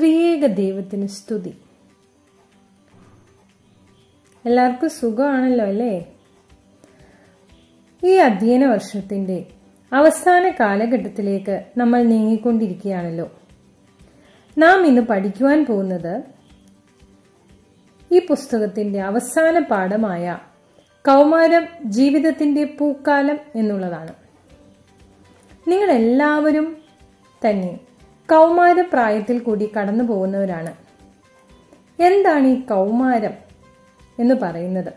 ത്രിയേക ദൈവത്തിന് സ്തുതി എല്ലാവർക്കും സുഖമാണല്ലോ അല്ലേ ഈ അധ്യയന വർഷത്തിന്റെ അവസാന കാലഘട്ടത്തിലേക്ക് നമ്മൾ നീങ്ങിക്കൊണ്ടിരിക്കുകയാണല്ലോ നാം ഇന്ന് പഠിക്കുവാൻ പോകുന്നത് ഈ പുസ്തകത്തിന്റെ അവസാന പാഠമായ കൗമാരം ജീവിതത്തിന്റെ പൂക്കാലം എന്നുള്ളതാണ് നിങ്ങൾ എല്ലാവരും തന്നെ കൗമാര പ്രായത്തിൽ കൂടി കടന്നു പോകുന്നവരാണ് എന്താണ് ഈ കൗമാരം എന്ന് പറയുന്നത്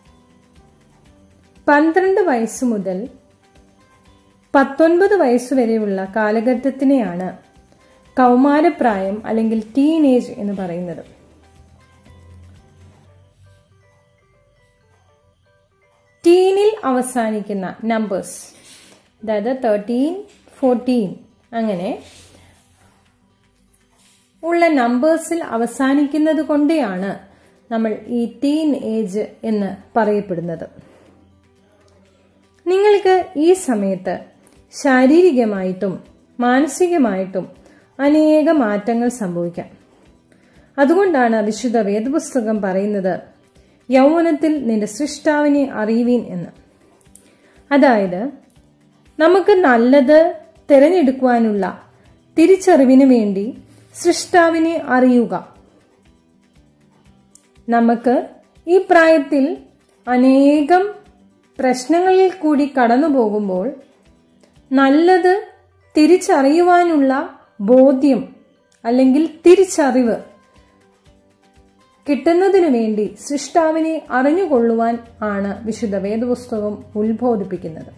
പന്ത്രണ്ട് വയസ്സ് മുതൽ പത്തൊൻപത് വയസ്സ് വരെയുള്ള കാലഘട്ടത്തിനെയാണ് കൗമാരപ്രായം അല്ലെങ്കിൽ ടീനേജ് എന്ന് പറയുന്നത് ടീനിൽ അവസാനിക്കുന്ന നമ്പേഴ്സ് അതായത് തേർട്ടീൻ ഫോർട്ടീൻ അങ്ങനെ ഉള്ള നമ്പേഴ്സിൽ അവസാനിക്കുന്നത് കൊണ്ടാണ് നമ്മൾ ഈ ടീൻ ഏജ് എന്ന് പറയപ്പെടുന്നത് നിങ്ങൾക്ക് ഈ സമയത്ത് ശാരീരികമായിട്ടും മാനസികമായിട്ടും അനേക മാറ്റങ്ങൾ സംഭവിക്കാം അതുകൊണ്ടാണ് വിശുദ്ധ വേദപുസ്തകം പറയുന്നത് യൗവനത്തിൽ നിന്റെ സൃഷ്ടാവിനെ അറിയുവീൻ എന്ന് അതായത് നമുക്ക് നല്ലത് തിരഞ്ഞെടുക്കുവാനുള്ള തിരിച്ചറിവിന് വേണ്ടി സൃഷ്ടാവിനെ അറിയുക നമുക്ക് ഈ പ്രായത്തിൽ അനേകം പ്രശ്നങ്ങളിൽ കൂടി കടന്നു പോകുമ്പോൾ നല്ലത് തിരിച്ചറിയുവാനുള്ള ബോധ്യം അല്ലെങ്കിൽ തിരിച്ചറിവ് കിട്ടുന്നതിനു വേണ്ടി സൃഷ്ടാവിനെ അറിഞ്ഞുകൊള്ളുവാൻ ആണ് വിശുദ്ധ വേദപുസ്തകം ഉത്ബോധിപ്പിക്കുന്നത്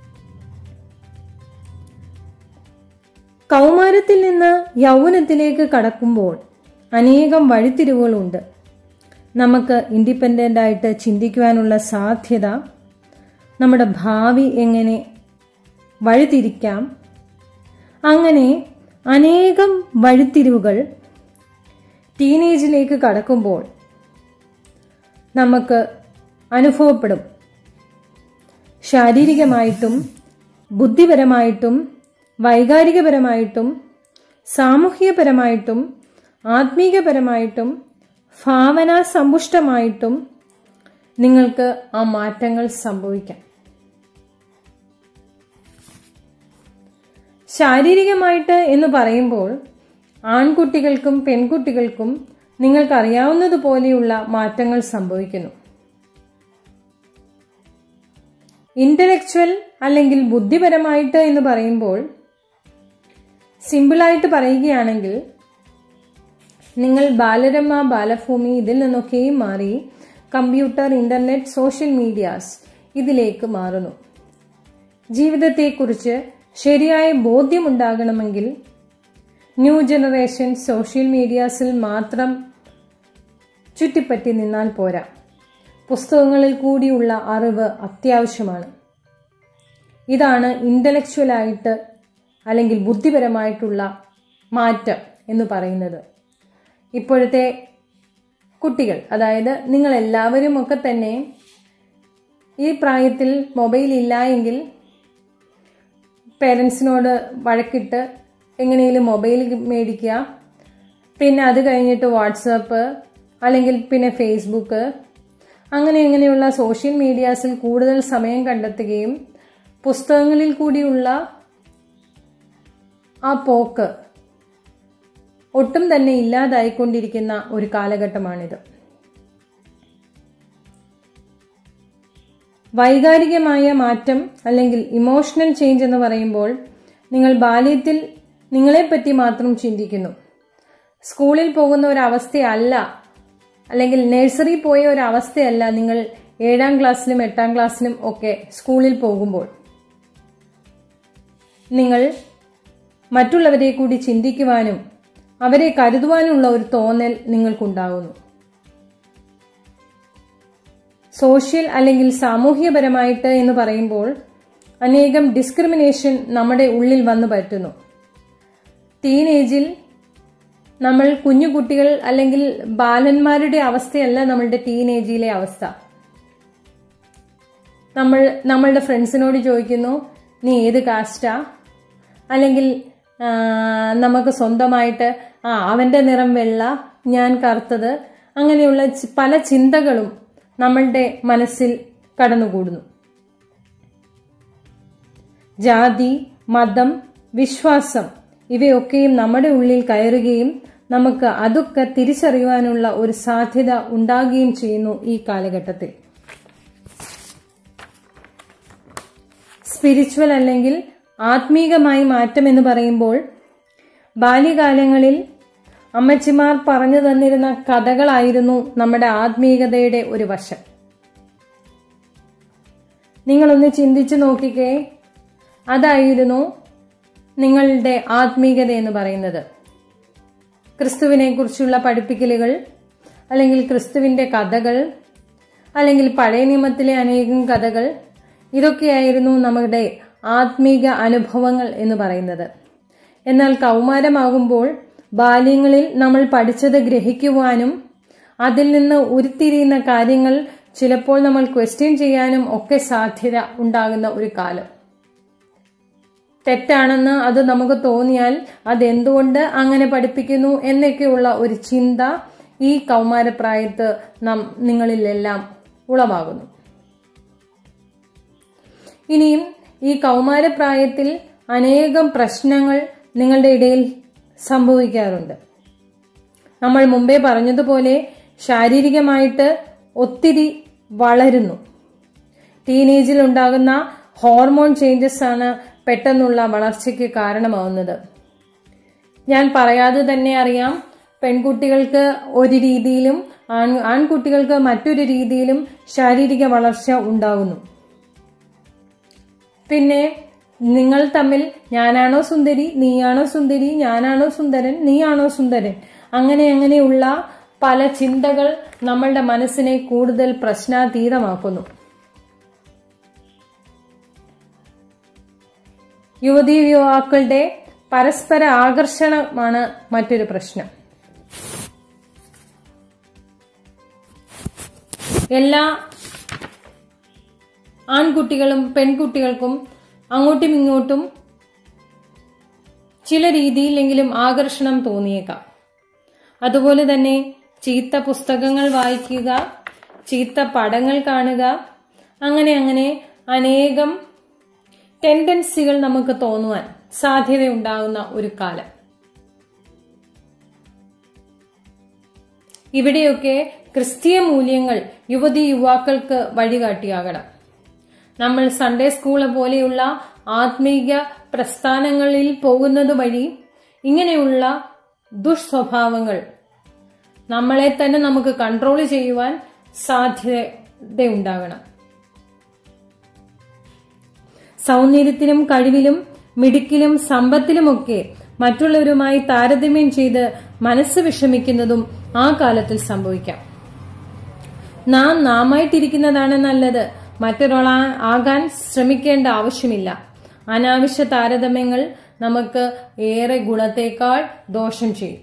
കൗമാരത്തിൽ നിന്ന് യൗവനത്തിലേക്ക് കടക്കുമ്പോൾ അനേകം വഴിത്തിരിവുകളുണ്ട് നമുക്ക് ഇൻഡിപെൻഡൻ്റ് ആയിട്ട് ചിന്തിക്കുവാനുള്ള സാധ്യത നമ്മുടെ ഭാവി എങ്ങനെ വഴിതിരിക്കാം അങ്ങനെ അനേകം വഴിത്തിരിവുകൾ ടീനേജിലേക്ക് കടക്കുമ്പോൾ നമുക്ക് അനുഭവപ്പെടും ശാരീരികമായിട്ടും ബുദ്ധിപരമായിട്ടും വൈകാരികപരമായിട്ടും സാമൂഹികപരമായിട്ടും ആത്മീകപരമായിട്ടും ഭാവനാ സമ്പുഷ്ടമായിട്ടും നിങ്ങൾക്ക് ആ മാറ്റങ്ങൾ സംഭവിക്കാം ശാരീരികമായിട്ട് എന്ന് പറയുമ്പോൾ ആൺകുട്ടികൾക്കും പെൺകുട്ടികൾക്കും നിങ്ങൾക്കറിയാവുന്നതുപോലെയുള്ള മാറ്റങ്ങൾ സംഭവിക്കുന്നു ഇന്റലക്ച്വൽ അല്ലെങ്കിൽ ബുദ്ധിപരമായിട്ട് എന്ന് പറയുമ്പോൾ സിമ്പിളായിട്ട് പറയുകയാണെങ്കിൽ നിങ്ങൾ ബാലരമ ബാലഭൂമി ഇതിൽ നിന്നൊക്കെയും മാറി കമ്പ്യൂട്ടർ ഇന്റർനെറ്റ് സോഷ്യൽ മീഡിയാസ് ഇതിലേക്ക് മാറുന്നു ജീവിതത്തെക്കുറിച്ച് ശരിയായ ബോധ്യമുണ്ടാകണമെങ്കിൽ ന്യൂ ജനറേഷൻ സോഷ്യൽ മീഡിയാസിൽ മാത്രം ചുറ്റിപ്പറ്റി നിന്നാൽ പോരാ പുസ്തകങ്ങളിൽ കൂടിയുള്ള അറിവ് അത്യാവശ്യമാണ് ഇതാണ് ഇന്റലക്ച്വലായിട്ട് അല്ലെങ്കിൽ ബുദ്ധിപരമായിട്ടുള്ള മാറ്റം എന്ന് പറയുന്നത് ഇപ്പോഴത്തെ കുട്ടികൾ അതായത് നിങ്ങൾ എല്ലാവരും ഒക്കെ തന്നെ ഈ പ്രായത്തിൽ മൊബൈൽ ഇല്ല എങ്കിൽ പേരൻസിനോട് വഴക്കിട്ട് എങ്ങനെയെങ്കിലും മൊബൈൽ മേടിക്കുക പിന്നെ അത് കഴിഞ്ഞിട്ട് വാട്സപ്പ് അല്ലെങ്കിൽ പിന്നെ ഫേസ്ബുക്ക് അങ്ങനെ ഇങ്ങനെയുള്ള സോഷ്യൽ മീഡിയാസിൽ കൂടുതൽ സമയം കണ്ടെത്തുകയും പുസ്തകങ്ങളിൽ കൂടിയുള്ള ആ പോക്ക് ഒട്ടും തന്നെ ഇല്ലാതായിക്കൊണ്ടിരിക്കുന്ന ഒരു കാലഘട്ടമാണിത് വൈകാരികമായ മാറ്റം അല്ലെങ്കിൽ ഇമോഷണൽ ചേഞ്ച് എന്ന് പറയുമ്പോൾ നിങ്ങൾ ബാല്യത്തിൽ നിങ്ങളെപ്പറ്റി മാത്രം ചിന്തിക്കുന്നു സ്കൂളിൽ പോകുന്ന ഒരവസ്ഥയല്ല അല്ലെങ്കിൽ നഴ്സറി പോയ ഒരവസ്ഥയല്ല നിങ്ങൾ ഏഴാം ക്ലാസ്സിലും എട്ടാം ക്ലാസ്സിലും ഒക്കെ സ്കൂളിൽ പോകുമ്പോൾ നിങ്ങൾ മറ്റുള്ളവരെ കൂടി ചിന്തിക്കുവാനും അവരെ കരുതുവാനുള്ള ഒരു തോന്നൽ നിങ്ങൾക്കുണ്ടാകുന്നു സോഷ്യൽ അല്ലെങ്കിൽ സാമൂഹ്യപരമായിട്ട് എന്ന് പറയുമ്പോൾ അനേകം ഡിസ്ക്രിമിനേഷൻ നമ്മുടെ ഉള്ളിൽ വന്നു പറ്റുന്നു ടീനേജിൽ നമ്മൾ കുഞ്ഞു കുട്ടികൾ അല്ലെങ്കിൽ ബാലന്മാരുടെ അവസ്ഥയല്ല നമ്മളുടെ ടീനേജിലെ അവസ്ഥ നമ്മൾ നമ്മളുടെ ഫ്രണ്ട്സിനോട് ചോദിക്കുന്നു നീ ഏത് കാസ്റ്റാ അല്ലെങ്കിൽ ആ, നമുക്ക് സ്വന്തമായിട്ട് ആ അവന്റെ നിറം വെള്ള ഞാൻ കറുത്തത് അങ്ങനെയുള്ള ചി- പല ചിന്തകളും നമ്മളുടെ മനസ്സിൽ കടന്നുകൂടുന്നു ജാതി മതം വിശ്വാസം ഇവയൊക്കെയും നമ്മുടെ ഉള്ളിൽ കയറുകയും നമുക്ക് അതൊക്കെ തിരിച്ചറിയുവാനുള്ള ഒരു സാധ്യത ഉണ്ടാകുകയും ചെയ്യുന്നു ഈ കാലഘട്ടത്തിൽ സ്പിരിച്വൽ അല്ലെങ്കിൽ ആത്മീകമായി മാറ്റം എന്ന് പറയുമ്പോൾ ബാല്യകാലങ്ങളിൽ അമ്മച്ചിമാർ പറഞ്ഞു തന്നിരുന്ന കഥകളായിരുന്നു നമ്മുടെ ആത്മീയതയുടെ ഒരു വശം നിങ്ങളൊന്ന് ചിന്തിച്ചു നോക്കിക്കേ അതായിരുന്നു നിങ്ങളുടെ ആത്മീയത എന്ന് പറയുന്നത് ക്രിസ്തുവിനെ കുറിച്ചുള്ള പഠിപ്പിക്കലുകൾ അല്ലെങ്കിൽ ക്രിസ്തുവിന്റെ കഥകൾ അല്ലെങ്കിൽ പഴയ നിയമത്തിലെ അനേകം കഥകൾ ഇതൊക്കെയായിരുന്നു നമ്മുടെ ആത്മീക അനുഭവങ്ങൾ എന്ന് പറയുന്നത് എന്നാൽ കൗമാരമാകുമ്പോൾ ബാല്യങ്ങളിൽ നമ്മൾ പഠിച്ചത് ഗ്രഹിക്കുവാനും അതിൽ നിന്ന് ഉരുത്തിരിയുന്ന കാര്യങ്ങൾ ചിലപ്പോൾ നമ്മൾ ക്വസ്റ്റ്യൻ ചെയ്യാനും ഒക്കെ സാധ്യത ഉണ്ടാകുന്ന ഒരു കാലം തെറ്റാണെന്ന് അത് നമുക്ക് തോന്നിയാൽ അതെന്തുകൊണ്ട് അങ്ങനെ പഠിപ്പിക്കുന്നു എന്നൊക്കെയുള്ള ഒരു ചിന്ത ഈ കൗമാരപ്രായത്ത് നാം നിങ്ങളിലെല്ലാം ഉളവാകുന്നു ഇനിയും ഈ കൗമാരപ്രായത്തിൽ അനേകം പ്രശ്നങ്ങൾ നിങ്ങളുടെ ഇടയിൽ സംഭവിക്കാറുണ്ട് നമ്മൾ മുമ്പേ പറഞ്ഞതുപോലെ ശാരീരികമായിട്ട് ഒത്തിരി വളരുന്നു ടീനേജിൽ ഉണ്ടാകുന്ന ഹോർമോൺ ചേഞ്ചസ് ആണ് പെട്ടെന്നുള്ള വളർച്ചയ്ക്ക് കാരണമാവുന്നത് ഞാൻ പറയാതെ തന്നെ അറിയാം പെൺകുട്ടികൾക്ക് ഒരു രീതിയിലും ആൺ ആൺകുട്ടികൾക്ക് മറ്റൊരു രീതിയിലും ശാരീരിക വളർച്ച ഉണ്ടാകുന്നു പിന്നെ നിങ്ങൾ തമ്മിൽ ഞാനാണോ സുന്ദരി നീയാണോ സുന്ദരി ഞാനാണോ സുന്ദരൻ നീയാണോ സുന്ദരൻ അങ്ങനെ അങ്ങനെയുള്ള പല ചിന്തകൾ നമ്മളുടെ മനസ്സിനെ കൂടുതൽ പ്രശ്നാതീതമാക്കുന്നു യുവതി യുവാക്കളുടെ പരസ്പര ആകർഷണമാണ് മറ്റൊരു പ്രശ്നം എല്ലാ ആൺകുട്ടികളും പെൺകുട്ടികൾക്കും അങ്ങോട്ടും ഇങ്ങോട്ടും ചില രീതിയിലെങ്കിലും ആകർഷണം തോന്നിയേക്കാം അതുപോലെ തന്നെ ചീത്ത പുസ്തകങ്ങൾ വായിക്കുക ചീത്ത പടങ്ങൾ കാണുക അങ്ങനെ അങ്ങനെ അനേകം ടെൻഡൻസികൾ നമുക്ക് തോന്നുവാൻ സാധ്യതയുണ്ടാകുന്ന ഒരു കാലം ഇവിടെയൊക്കെ ക്രിസ്തീയ മൂല്യങ്ങൾ യുവതി യുവാക്കൾക്ക് വഴികാട്ടിയാകണം നമ്മൾ സൺഡേ സ്കൂള് പോലെയുള്ള ആത്മീക പ്രസ്ഥാനങ്ങളിൽ പോകുന്നത് വഴി ഇങ്ങനെയുള്ള ദുഷ്സ്വഭാവങ്ങൾ നമ്മളെ തന്നെ നമുക്ക് കൺട്രോൾ ചെയ്യുവാൻ സാധ്യതയുണ്ടാകണം സൗന്ദര്യത്തിലും കഴിവിലും മിടുക്കിലും സമ്പത്തിലുമൊക്കെ മറ്റുള്ളവരുമായി താരതമ്യം ചെയ്ത് മനസ്സ് വിഷമിക്കുന്നതും ആ കാലത്തിൽ സംഭവിക്കാം നാം നാമായിട്ടിരിക്കുന്നതാണ് നല്ലത് മറ്റൊരാൾ ആകാൻ ശ്രമിക്കേണ്ട ആവശ്യമില്ല അനാവശ്യ താരതമ്യങ്ങൾ നമുക്ക് ഏറെ ഗുണത്തേക്കാൾ ദോഷം ചെയ്യും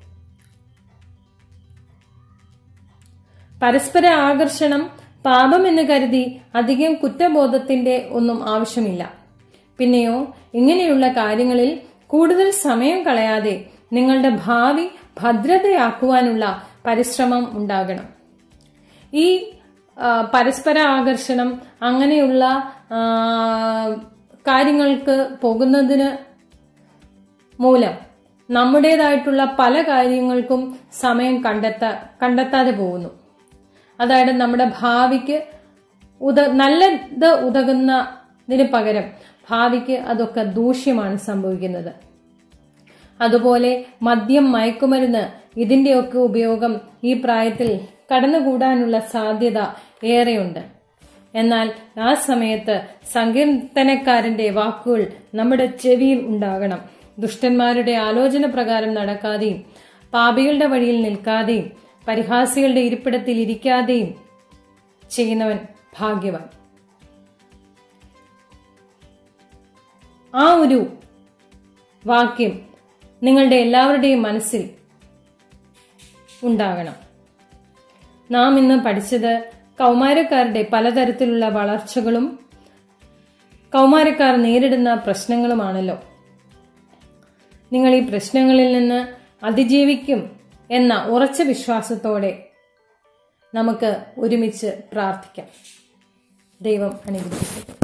പരസ്പര ആകർഷണം പാപമെന്ന് കരുതി അധികം കുറ്റബോധത്തിന്റെ ഒന്നും ആവശ്യമില്ല പിന്നെയോ ഇങ്ങനെയുള്ള കാര്യങ്ങളിൽ കൂടുതൽ സമയം കളയാതെ നിങ്ങളുടെ ഭാവി ഭദ്രതയാക്കുവാനുള്ള പരിശ്രമം ഉണ്ടാകണം ഈ ആ, പരസ്പര ആകർഷണം അങ്ങനെയുള്ള ആ, കാര്യങ്ങൾക്ക് പോകുന്നതിന് മൂലം നമ്മുടേതായിട്ടുള്ള പല കാര്യങ്ങൾക്കും സമയം കണ്ടെത്താ കണ്ടെത്താതെ പോകുന്നു അതായത് നമ്മുടെ ഭാവിക്ക് ഉത നല്ലത് ഉതകുന്നതിന് പകരം ഭാവിക്ക് അതൊക്കെ ദൂഷ്യമാണ് സംഭവിക്കുന്നത് അതുപോലെ മദ്യം മയക്കുമരുന്ന് ഇതിന്റെയൊക്കെ ഉപയോഗം ഈ പ്രായത്തിൽ കടന്നുകൂടാനുള്ള സാധ്യത ഏറെയുണ്ട് എന്നാൽ ആ സമയത്ത് സങ്കീർത്തനക്കാരന്റെ വാക്കുകൾ നമ്മുടെ ചെവിയിൽ ഉണ്ടാകണം ദുഷ്ടന്മാരുടെ ആലോചന പ്രകാരം നടക്കാതെയും പാപികളുടെ വഴിയിൽ നിൽക്കാതെയും പരിഹാസികളുടെ ഇരിപ്പിടത്തിൽ ഇരിക്കാതെയും ചെയ്യുന്നവൻ ഭാഗ്യവാൻ ആ ഒരു വാക്യം നിങ്ങളുടെ എല്ലാവരുടെയും മനസ്സിൽ ഉണ്ടാകണം നാം ഇന്ന് പഠിച്ചത് കൗമാരക്കാരുടെ പലതരത്തിലുള്ള വളർച്ചകളും കൗമാരക്കാർ നേരിടുന്ന പ്രശ്നങ്ങളുമാണല്ലോ നിങ്ങൾ ഈ പ്രശ്നങ്ങളിൽ നിന്ന് അതിജീവിക്കും എന്ന ഉറച്ച വിശ്വാസത്തോടെ നമുക്ക് ഒരുമിച്ച് പ്രാർത്ഥിക്കാം ദൈവം അനുഗ്രഹിക്കട്ടെ